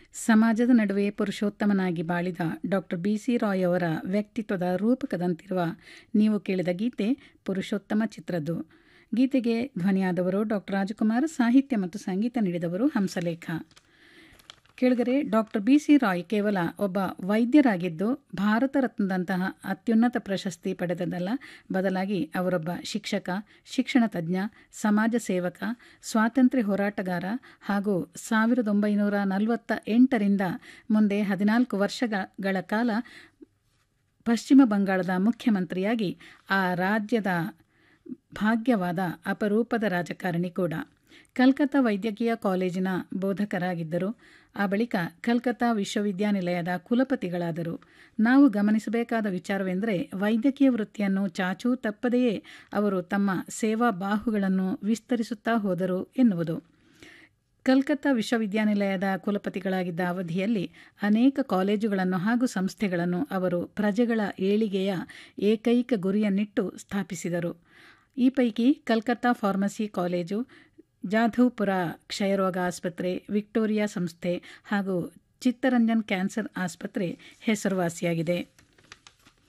ಸಮಾಜದ ನಡುವೆ ಪುರುಷೋತ್ತಮನಾಗಿ ಬಾಳಿದ ಡಾಕ್ಟರ್ ಬಿ ಸಿ ರಾಯ್ ಅವರ ವ್ಯಕ್ತಿತ್ವದ ರೂಪಕದಂತಿರುವ ನೀವು ಕೇಳಿದ ಗೀತೆ ಪುರುಷೋತ್ತಮ ಚಿತ್ರದ್ದು ಗೀತೆಗೆ ಧ್ವನಿಯಾದವರು ಡಾಕ್ಟರ್ ರಾಜಕುಮಾರ್ ಸಾಹಿತ್ಯ ಮತ್ತು ಸಂಗೀತ ನೀಡಿದವರು ಹಂಸಲೇಖ ಕೆಳಗರೆ ಡಾಕ್ಟರ್ ಬಿ ಸಿ ರಾಯ್ ಕೇವಲ ಒಬ್ಬ ವೈದ್ಯರಾಗಿದ್ದು ಭಾರತ ರತ್ನದಂತಹ ಅತ್ಯುನ್ನತ ಪ್ರಶಸ್ತಿ ಪಡೆದದಲ್ಲ ಬದಲಾಗಿ ಅವರೊಬ್ಬ ಶಿಕ್ಷಕ ಶಿಕ್ಷಣ ತಜ್ಞ ಸಮಾಜ ಸೇವಕ ಸ್ವಾತಂತ್ರ್ಯ ಹೋರಾಟಗಾರ ಹಾಗೂ ಸಾವಿರದ ಒಂಬೈನೂರ ನಲವತ್ತ ಎಂಟರಿಂದ ಮುಂದೆ ಹದಿನಾಲ್ಕು ವರ್ಷಗಳ ಕಾಲ ಪಶ್ಚಿಮ ಬಂಗಾಳದ ಮುಖ್ಯಮಂತ್ರಿಯಾಗಿ ಆ ರಾಜ್ಯದ ಭಾಗ್ಯವಾದ ಅಪರೂಪದ ರಾಜಕಾರಣಿ ಕೂಡ ಕಲ್ಕತ್ತಾ ವೈದ್ಯಕೀಯ ಕಾಲೇಜಿನ ಬೋಧಕರಾಗಿದ್ದರು ಆ ಬಳಿಕ ಕಲ್ಕತ್ತಾ ವಿಶ್ವವಿದ್ಯಾನಿಲಯದ ಕುಲಪತಿಗಳಾದರು ನಾವು ಗಮನಿಸಬೇಕಾದ ವಿಚಾರವೆಂದರೆ ವೈದ್ಯಕೀಯ ವೃತ್ತಿಯನ್ನು ಚಾಚೂ ತಪ್ಪದೆಯೇ ಅವರು ತಮ್ಮ ಸೇವಾ ಬಾಹುಗಳನ್ನು ವಿಸ್ತರಿಸುತ್ತಾ ಹೋದರು ಎನ್ನುವುದು ಕಲ್ಕತ್ತಾ ವಿಶ್ವವಿದ್ಯಾನಿಲಯದ ಕುಲಪತಿಗಳಾಗಿದ್ದ ಅವಧಿಯಲ್ಲಿ ಅನೇಕ ಕಾಲೇಜುಗಳನ್ನು ಹಾಗೂ ಸಂಸ್ಥೆಗಳನ್ನು ಅವರು ಪ್ರಜೆಗಳ ಏಳಿಗೆಯ ಏಕೈಕ ಗುರಿಯನ್ನಿಟ್ಟು ಸ್ಥಾಪಿಸಿದರು ಈ ಪೈಕಿ ಕಲ್ಕತ್ತಾ ಫಾರ್ಮಸಿ ಕಾಲೇಜು ಜಾಧವ್ಪುರ ಕ್ಷಯರೋಗ ಆಸ್ಪತ್ರೆ ವಿಕ್ಟೋರಿಯಾ ಸಂಸ್ಥೆ ಹಾಗೂ ಚಿತ್ತರಂಜನ್ ಕ್ಯಾನ್ಸರ್ ಆಸ್ಪತ್ರೆ ಹೆಸರುವಾಸಿಯಾಗಿದೆ